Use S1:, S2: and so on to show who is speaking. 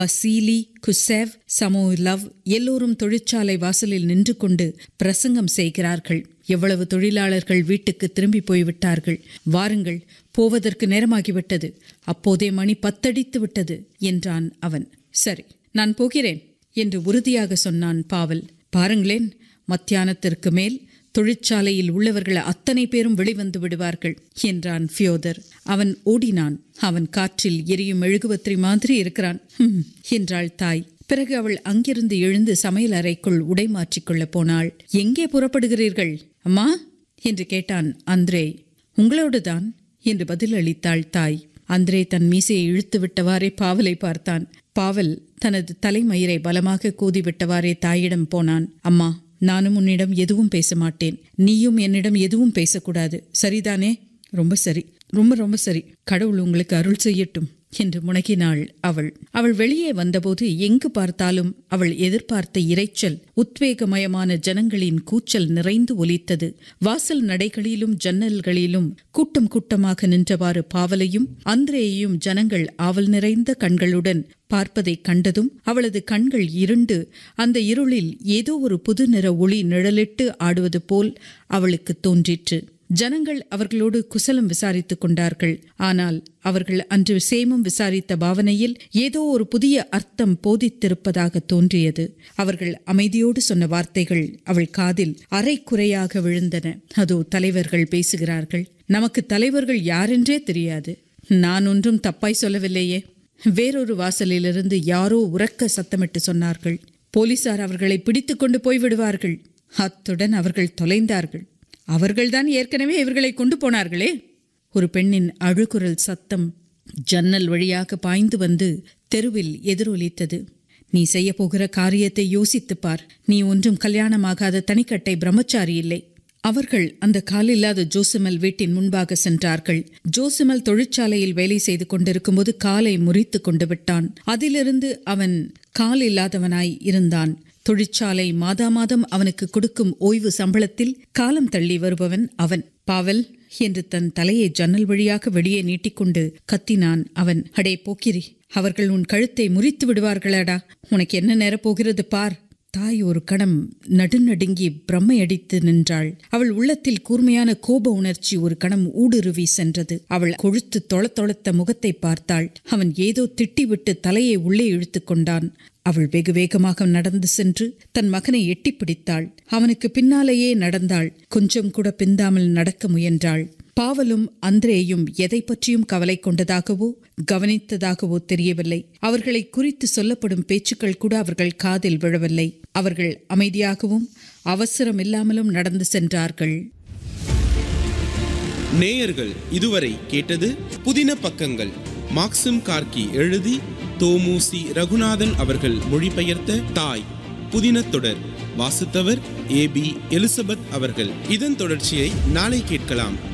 S1: வசீலி குசேவ் சமோலவ் எல்லோரும் தொழிற்சாலை வாசலில் நின்று கொண்டு பிரசங்கம் செய்கிறார்கள் எவ்வளவு தொழிலாளர்கள் வீட்டுக்கு திரும்பி போய்விட்டார்கள் வாருங்கள் போவதற்கு நேரமாகிவிட்டது அப்போதே மணி பத்தடித்து விட்டது என்றான் அவன் சரி நான் போகிறேன் என்று உறுதியாக சொன்னான் பாவல் பாருங்களேன் மத்தியானத்திற்கு மேல் தொழிற்சாலையில் உள்ளவர்கள் அத்தனை பேரும் வெளிவந்து விடுவார்கள் என்றான் ஃபியோதர் அவன் ஓடினான் அவன் காற்றில் எரியும் மெழுகுவத்திரி மாதிரி இருக்கிறான் "ஹும்," என்றாள் தாய் பிறகு அவள் அங்கிருந்து எழுந்து சமையல் அறைக்குள் உடை மாற்றிக்கொள்ளப் போனாள் எங்கே புறப்படுகிறீர்கள் அம்மா என்று கேட்டான் அந்திரே உங்களோடுதான் என்று பதில் அளித்தாள் தாய் அந்திரே தன் மீசையை இழுத்து விட்டவாறே பாவலை பார்த்தான் பாவல் தனது தலைமயிரை பலமாக கூதிவிட்டவாறே தாயிடம் போனான் அம்மா நானும் உன்னிடம் எதுவும் பேச மாட்டேன் நீயும் என்னிடம் எதுவும் பேசக்கூடாது சரிதானே ரொம்ப சரி ரொம்ப ரொம்ப சரி கடவுள் உங்களுக்கு அருள் செய்யட்டும் என்று முனகினாள் அவள் அவள் வெளியே வந்தபோது எங்கு பார்த்தாலும் அவள் எதிர்பார்த்த இரைச்சல் உத்வேகமயமான ஜனங்களின் கூச்சல் நிறைந்து ஒலித்தது வாசல் நடைகளிலும் ஜன்னல்களிலும் கூட்டம் கூட்டமாக நின்றவாறு பாவலையும் அந்திரேயையும் ஜனங்கள் ஆவல் நிறைந்த கண்களுடன் பார்ப்பதைக் கண்டதும் அவளது கண்கள் இருண்டு அந்த இருளில் ஏதோ ஒரு புது நிற ஒளி நிழலிட்டு ஆடுவது போல் அவளுக்கு தோன்றிற்று ஜனங்கள் அவர்களோடு குசலம் விசாரித்துக் கொண்டார்கள் ஆனால் அவர்கள் அன்று சேமம் விசாரித்த பாவனையில் ஏதோ ஒரு புதிய அர்த்தம் போதித்திருப்பதாக தோன்றியது அவர்கள் அமைதியோடு சொன்ன வார்த்தைகள் அவள் காதில் அரைக்குறையாக விழுந்தன அதோ தலைவர்கள் பேசுகிறார்கள் நமக்கு தலைவர்கள் யாரென்றே தெரியாது நான் ஒன்றும் தப்பாய் சொல்லவில்லையே வேறொரு வாசலிலிருந்து யாரோ உறக்க சத்தமிட்டு சொன்னார்கள் போலீசார் அவர்களை பிடித்துக் கொண்டு போய்விடுவார்கள் அத்துடன் அவர்கள் தொலைந்தார்கள் அவர்கள்தான் ஏற்கனவே இவர்களை கொண்டு போனார்களே ஒரு பெண்ணின் அழுகுரல் சத்தம் ஜன்னல் வழியாக பாய்ந்து வந்து தெருவில் எதிரொலித்தது நீ செய்ய போகிற காரியத்தை யோசித்துப் பார் நீ ஒன்றும் கல்யாணமாகாத தனிக்கட்டை பிரம்மச்சாரி இல்லை அவர்கள் அந்த காலில்லாத ஜோசிமல் வீட்டின் முன்பாக சென்றார்கள் ஜோசிமல் தொழிற்சாலையில் வேலை செய்து கொண்டிருக்கும்போது காலை முறித்து கொண்டு விட்டான் அதிலிருந்து அவன் கால் இல்லாதவனாய் இருந்தான் தொழிற்சாலை மாதா மாதம் அவனுக்கு கொடுக்கும் ஓய்வு சம்பளத்தில் காலம் தள்ளி வருபவன் அவன் பாவல் என்று தன் தலையை ஜன்னல் வழியாக வெளியே நீட்டிக்கொண்டு கத்தினான் அவன் அடே போக்கிரி அவர்கள் உன் கழுத்தை முறித்து விடுவார்களாடா உனக்கு என்ன நேரப் போகிறது பார் தாய் ஒரு கணம் நடுநடுங்கி பிரம்மையடித்து நின்றாள் அவள் உள்ளத்தில் கூர்மையான கோப உணர்ச்சி ஒரு கணம் ஊடுருவி சென்றது அவள் கொழுத்து தொள தொளத்த முகத்தை பார்த்தாள் அவன் ஏதோ திட்டிவிட்டு தலையை உள்ளே இழுத்து கொண்டான் அவள் வெகு வேகமாக நடந்து சென்று தன் மகனை எட்டி பிடித்தாள் அவனுக்கு பின்னாலேயே நடந்தாள் கொஞ்சம் கூட பிந்தாமல் நடக்க முயன்றாள் பாவலும் அந்திரேயும் எதை பற்றியும் கவலை கொண்டதாகவோ கவனித்ததாகவோ தெரியவில்லை அவர்களை குறித்து சொல்லப்படும் பேச்சுக்கள் கூட அவர்கள் காதில் விழவில்லை அவர்கள் அமைதியாகவும் அவசரம் இல்லாமலும் நடந்து சென்றார்கள்
S2: நேயர்கள் இதுவரை கேட்டது புதின பக்கங்கள் மாக்சிம் கார்கி எழுதி தோமுசி ரகுநாதன் அவர்கள் மொழிபெயர்த்த தாய் புதின தொடர் வாசித்தவர் ஏ பி எலிசபெத் அவர்கள் இதன் தொடர்ச்சியை நாளை கேட்கலாம்